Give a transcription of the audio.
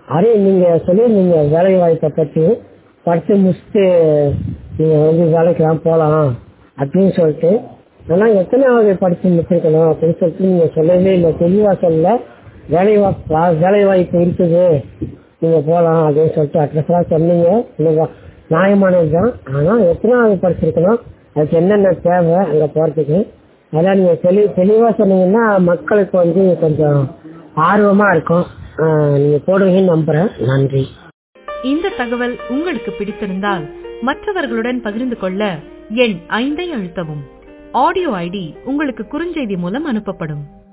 அதே நீங்க சொல்லியிருந்தீங்க வேலை வாய்ப்பை பற்றி படித்து முடிச்சுட்டு நீங்க வந்து வேலைக்கெல்லாம் போகலாம் அப்படின்னு சொல்லிட்டு ஆனால் எத்தனாவது படிச்சு முடிச்சிருக்கணும் அப்படின்னு சொல்லிட்டு நீங்க சொல்லவே இல்லை தெளிவா சொல்லல வேலை வா- வேலை வாய்ப்பு இருக்குது நீங்க போகலாம் அப்படின்னு சொல்லிட்டு அட்ரஸ்லாம் சொன்னீங்க இன்னும் நியாயமானது தான் ஆனால் எத்தனாவது படிச்சிருக்கணும் அதுக்கு என்னென்ன தேவை அங்கே போகிறதுக்கு அதெல்லாம் நீங்கள் தெளி தெளிவாக சொன்னீங்கன்னா மக்களுக்கு வந்து கொஞ்சம் ஆர்வமாக இருக்கும் ஆஹ் நீங்க போடுவீங்கன்னு நம்புறேன் நன்றி இந்த தகவல் உங்களுக்கு பிடித்திருந்தால் மற்றவர்களுடன் பகிர்ந்து கொள்ள எண் ஐந்தை அழுத்தவும் ஆடியோ ஐடி உங்களுக்கு குறுஞ்செய்தி மூலம் அனுப்பப்படும்